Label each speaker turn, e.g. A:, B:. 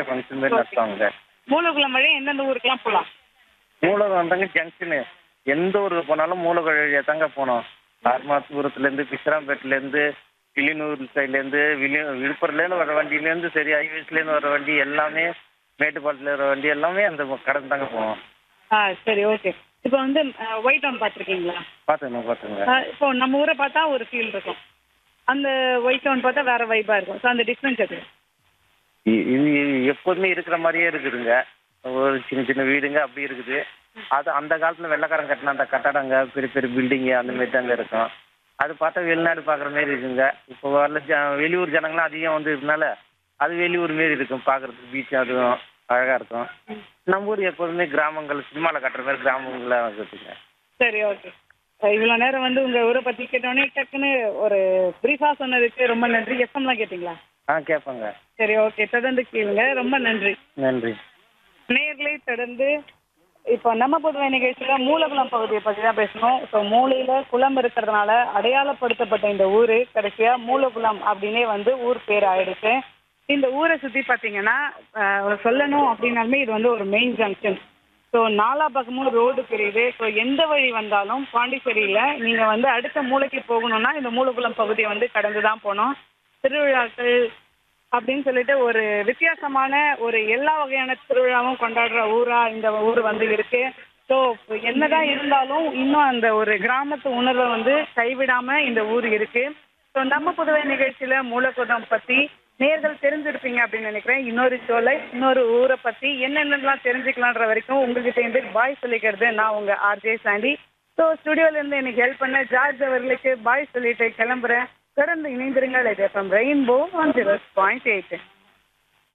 A: பெரிய ஃபங்க்ஷன் மாதிரி நடத்துவாங்க
B: மூலகுளம் வழி எந்தெந்த ஊருக்கெல்லாம் போகலாம்
A: மூலகம் வந்தாங்க ஜங்ஷனு எந்த ஊருக்கு போனாலும் மூலகம் வழியாக தாங்க போனோம் ஆர்மாத்தூரத்துலேருந்து பிஸ்ராம்பேட்டிலேருந்து கிளிநூர் சைட்லேருந்து விழி விழுப்புரத்துலேருந்து வர வண்டியிலேருந்து சரி ஹைவேஸ்லேருந்து வர வண்டி எல்லாமே மேட்டுப்பாளத்தில் வர வண்டி எல்லாமே அந்த கடந்து தாங்க போவோம்
B: ஆ சரி ஓகே இப்போ வந்து ஒயிட் டவுன் பார்த்துருக்கீங்களா
A: பார்த்துங்க பார்த்துங்க
B: இப்போ நம்ம ஊரை பார்த்தா ஒரு ஃபீல் இருக்கும் அந்த ஒயிட் டவுன் பார்த்தா வேற வைபா இருக்கும் ஸோ அந்த டிஃப்ரென்ஸ் எது
A: இ- இது எப்போதுமே இருக்கிற மாதிரியே இருக்குதுங்க ஒரு சின்ன சின்ன வீடுங்க அப்படி இருக்குது அது அந்த காலத்தில் வெள்ளைக்காரன் கட்டின அந்த கட்டடங்க பெரிய பெரிய பில்டிங்கு அந்த மாதிரி தாங்க இருக்கும் அது பார்த்தா வெளிநாடு பார்க்குற மாதிரி இருக்குங்க இப்போ வரல ஜ வெளியூர் ஜனங்களாம் அதிகம் வந்து இருக்கனால அது வெளியூர் மாரி இருக்கும் பார்க்குறதுக்கு பீச் அதுவும் அழகாக இருக்கும் நம்ம ஊர் எப்போதுமே கிராமங்கள் சினிமாவில் கட்டுற மாதிரி கிராமங்களாக இருக்குதுங்க
B: சரி ஓகே இவ்வளோ நேரம் வந்து உங்கள் ஊரை பற்றி கேட்டோடனே டக்குன்னு ஒரு ப்ரீஃபாக சொன்னதுக்கு ரொம்ப நன்றி எஃப்எம்லாம் கேட்டிங்களா
A: ஆ கேட்பாங்க
B: சரி ஓகே தொடர்ந்து கேளுங்க ரொம்ப நன்றி
A: நன்றி
B: நேர்களை தொடர்ந்து இப்போ நம்ம புதுவை நிகழ்ச்சியில மூலகுளம் பகுதியை பற்றி தான் பேசணும் ஸோ மூலையில குளம் இருக்கிறதுனால அடையாளப்படுத்தப்பட்ட இந்த ஊர் கடைசியா மூலகுளம் அப்படின்னே வந்து ஊர் பேர் ஆயிடுச்சு இந்த ஊரை சுத்தி பார்த்தீங்கன்னா அஹ், சொல்லணும் அப்படின்னாலுமே இது வந்து ஒரு மெயின் ஜங்ஷன் ஸோ நாலா பக்கமும் ரோடு தெரியுது ஸோ எந்த வழி வந்தாலும் பாண்டிச்சேரியில நீங்க வந்து அடுத்த மூலைக்கு போகணும்னா இந்த மூலகுளம் பகுதியை வந்து கடந்து தான் போகணும் திருவிழாக்கள் அப்படின்னு சொல்லிட்டு ஒரு வித்தியாசமான ஒரு எல்லா வகையான திருவிழாவும் கொண்டாடுற ஊரா இந்த ஊர் வந்து இருக்கு ஸோ என்னதான் இருந்தாலும் இன்னும் அந்த ஒரு கிராமத்து உணர்வை வந்து கைவிடாம இந்த ஊர் இருக்கு ஸோ நம்ம புதுவை நிகழ்ச்சியில மூலக்குதம் பத்தி நேர்கள் தெரிஞ்சிருப்பீங்க அப்படின்னு நினைக்கிறேன் இன்னொரு ஷோல இன்னொரு ஊரை பத்தி என்னென்னலாம் தெரிஞ்சுக்கலான்ற வரைக்கும் உங்ககிட்ட இருந்து பாய் சொல்லிக்கிறது நான் உங்க ஆர்ஜே சாண்டி ஸோ ஸ்டுடியோல இருந்து எனக்கு ஹெல்ப் பண்ண ஜார்ஜ் அவர்களுக்கு பாய் சொல்லிட்டு கிளம்புறேன் தொடர்ந்து இணைந்திருங்கள் இது FM Rainbow one zero point eight